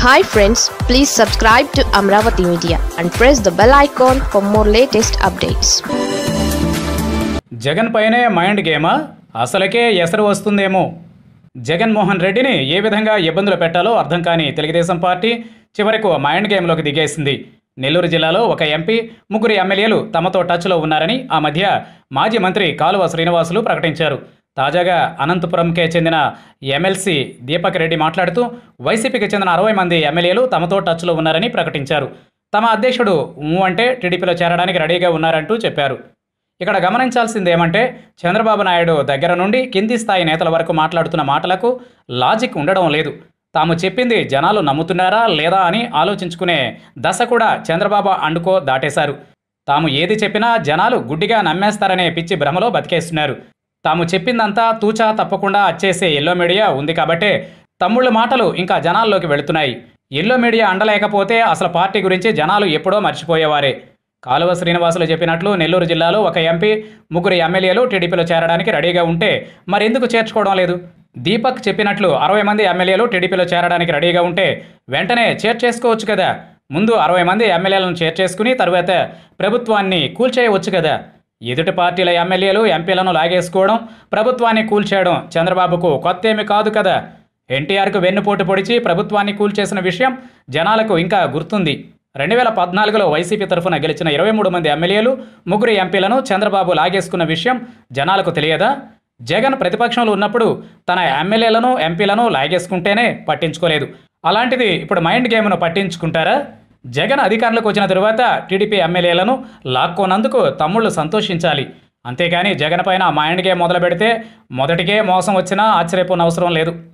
hi friends please subscribe to Amaravati media and press the bell icon for more latest updates Jagan పైనే mind గేమా అసలుకే ఎసరు వస్తుందేమో జగన్మోహన్ రెడ్డిని ఏ విధంగా ఇబ్బందులు పెట్టాలో అర్థం కాని తెలుగుదేశం పార్టీ చివరకు మైండ్ గేమ్లోకి దిగేసింది నెల్లూరు జిల్లాలో ఒక ఎంపీ ముగ్గురు ఎమ్మెల్యేలు తమతో టచ్లో ఉన్నారని ఆ మధ్య మాజీ మంత్రి కాలువ శ్రీనివాసులు ప్రకటించారు తాజాగా అనంతపురంకే చెందిన ఎమ్మెల్సీ దీపక్ రెడ్డి మాట్లాడుతూ వైసీపీకి చెందిన అరవై మంది ఎమ్మెల్యేలు తమతో టచ్లో ఉన్నారని ప్రకటించారు తమ అధ్యక్షుడు ఊ అంటే టీడీపీలో చేరడానికి రెడీగా ఉన్నారంటూ చెప్పారు ఇక్కడ గమనించాల్సింది ఏమంటే చంద్రబాబు నాయుడు దగ్గర నుండి కింది స్థాయి నేతల వరకు మాట్లాడుతున్న మాటలకు లాజిక్ ఉండడం లేదు తాము చెప్పింది జనాలు నమ్ముతున్నారా లేదా అని ఆలోచించుకునే దశ కూడా చంద్రబాబు అండుకో దాటేశారు తాము ఏది చెప్పినా జనాలు గుడ్డిగా నమ్మేస్తారనే పిచ్చి భ్రమలో బతికేస్తున్నారు తాము చెప్పిందంతా తూచా తప్పకుండా అచ్చేసే ఎల్లో మీడియా ఉంది కాబట్టే తమ్ముళ్ళ మాటలు ఇంకా జనాల్లోకి వెళుతున్నాయి ఎల్లో మీడియా అండలేకపోతే అసలు పార్టీ గురించి జనాలు ఎప్పుడో మర్చిపోయేవారే కాలువ శ్రీనివాసులు చెప్పినట్లు నెల్లూరు జిల్లాలో ఒక ఎంపీ ముగ్గురు ఎమ్మెల్యేలు టీడీపీలో చేరడానికి రెడీగా ఉంటే మరెందుకు చేర్చుకోవడం లేదు దీపక్ చెప్పినట్లు అరవై మంది ఎమ్మెల్యేలు టీడీపీలో చేరడానికి రెడీగా ఉంటే వెంటనే చేర్చేసుకోవచ్చు కదా ముందు అరవై మంది ఎమ్మెల్యేలను చేర్చేసుకుని తరువాత ప్రభుత్వాన్ని కూల్చేయవచ్చు కదా ఎదుటి పార్టీల ఎమ్మెల్యేలు ఎంపీలను లాగేసుకోవడం ప్రభుత్వాన్ని కూల్చేయడం చంద్రబాబుకు కొత్త ఏమి కాదు కదా ఎన్టీఆర్కు వెన్నుపోటు పొడిచి ప్రభుత్వాన్ని కూల్చేసిన విషయం జనాలకు ఇంకా గుర్తుంది రెండు వేల పద్నాలుగులో వైసీపీ తరఫున గెలిచిన ఇరవై మూడు మంది ఎమ్మెల్యేలు ముగ్గురు ఎంపీలను చంద్రబాబు లాగేసుకున్న విషయం జనాలకు తెలియదా జగన్ ప్రతిపక్షంలో ఉన్నప్పుడు తన ఎమ్మెల్యేలను ఎంపీలను లాగేసుకుంటేనే పట్టించుకోలేదు అలాంటిది ఇప్పుడు మైండ్ గేమ్ను పట్టించుకుంటారా జగన్ అధికారంలోకి వచ్చిన తరువాత టీడీపీ ఎమ్మెల్యేలను లాక్కోనందుకు తమ్ముళ్ళు సంతోషించాలి అంతేగాని జగన్ పైన మైండ్ గేమ్ మొదలు పెడితే మొదటికే మోసం వచ్చినా ఆశ్చర్యపోనవసరం లేదు